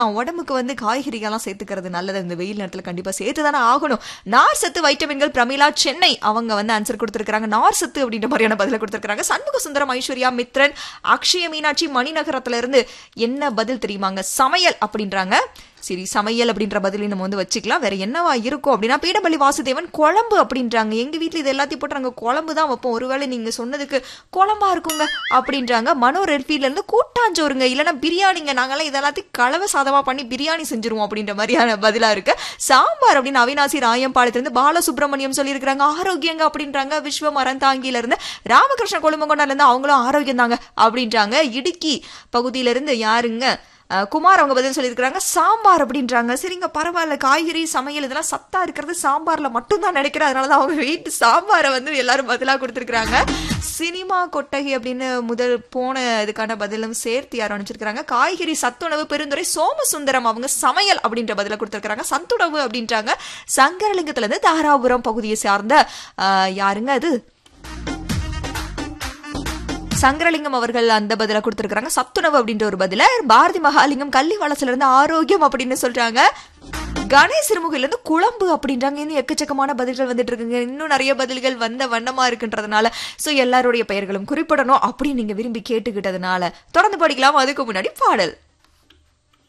உடம்புக்கு வந்து காய்கறிகள்லாம் சேர்த்துக்கிறது நல்லது இந்த வெயில் நேரத்துல கண்டிப்பா சேர்த்து தானே ஆகணும் நார் சத்து வைட்டமின்கள் பிரமிளா சென்னை அவங்க வந்து ஆன்சர் கொடுத்திருக்காங்க நார் சத்து அப்படின்ற மாதிரியான பதில கொடுத்திருக்காங்க சண்முக சுந்தரம் ஐஸ்வர்யா மித்ரன் அக்ஷய மீனாட்சி மணிநகரத்துல இருந்து என்ன பதில் தெரியுமாங்க சமையல் அப்படின்றாங்க சரி சமையல் அப்படின்ற பதிலை நம்ம வந்து வச்சுக்கலாம் வேற என்னவா இருக்கும் அப்படின்னா பீடபள்ளி வாசுதேவன் குழம்பு அப்படின்றாங்க எங்க வீட்ல இது எல்லாத்தையும் போட்டு நாங்க குழம்பு தான் வைப்போம் ஒருவேளை நீங்க சொன்னதுக்கு குழம்பா இருக்குங்க அப்படின்றாங்க மனோ ரெட்ஃபீல்ட்ல இருந்து கூட்டாஞ்சோறுங்க இல்லைன்னா பிரியாணிங்க நாங்கெல்லாம் இதெல்லாத்தையும் கலவை சாதமா பண்ணி பிரியாணி செஞ்சிருவோம் அப்படின்ற மாதிரியான பதிலா இருக்கு சாம்பார் அப்படின்னு அவினாசி ராயம்பாளையத்திலிருந்து பாலசுப்ரமணியம் சொல்லியிருக்கிறாங்க ஆரோக்கியங்க அப்படின்றாங்க விஸ்வ மரந்தாங்கில இருந்து ராமகிருஷ்ண கொழும்பங்கொண்டால இருந்து அவங்களும் ஆரோக்கியம் தாங்க அப்படின்றாங்க இடுக்கி பகுதியில இருந்து யாருங்க அஹ், குமார் அவங்க பதில் சொல்லியிருக்கிறாங்க சாம்பார் அப்படின்றாங்க சரிங்க பரவாயில்ல காய்கறி சமையல் இதெல்லாம் சத்தா இருக்கிறது சாம்பார்ல மட்டும்தான் நினைக்கிறேன் அதனாலதான் அவங்க வீட்டு சாம்பாரை வந்து எல்லாரும் பதிலா கொடுத்துருக்காங்க சினிமா கொட்டகை அப்படின்னு முதல் போன இதுக்கான பதிலும் சேர்த்து யாரும் அனுப்பிச்சிருக்காங்க காய்கறி சத்துணவு பெருந்துறை சோமசுந்தரம் அவங்க சமையல் அப்படின்ற பதில கொடுத்துருக்காங்க சத்துணவு அப்படின்றாங்க சங்கரலிங்கத்துல இருந்து தாராபுரம் பகுதியை சார்ந்த அஹ், யாருங்க அது சங்கரலிங்கம் அவர்கள் அந்த பதில கொடுத்திருக்காங்க சத்துணவு அப்படின்ற ஒரு பதில பாரதி மகாலிங்கம் கள்ளி வளசுல இருந்து ஆரோக்கியம் அப்படின்னு சொல்றாங்க கணேஷ் சிறுமுகையில இருந்து குழம்பு அப்படின்றாங்க இன்னும் எக்கச்சக்கமான பதில்கள் வந்துட்டு இருக்குங்க இன்னும் நிறைய பதில்கள் வந்த வண்ணமா இருக்குன்றதுனால சோ எல்லாருடைய பெயர்களும் குறிப்பிடணும் அப்படின்னு நீங்க விரும்பி கேட்டுக்கிட்டதுனால தொடர்ந்து படிக்கலாம் அதுக்கு முன்னாடி பாடல்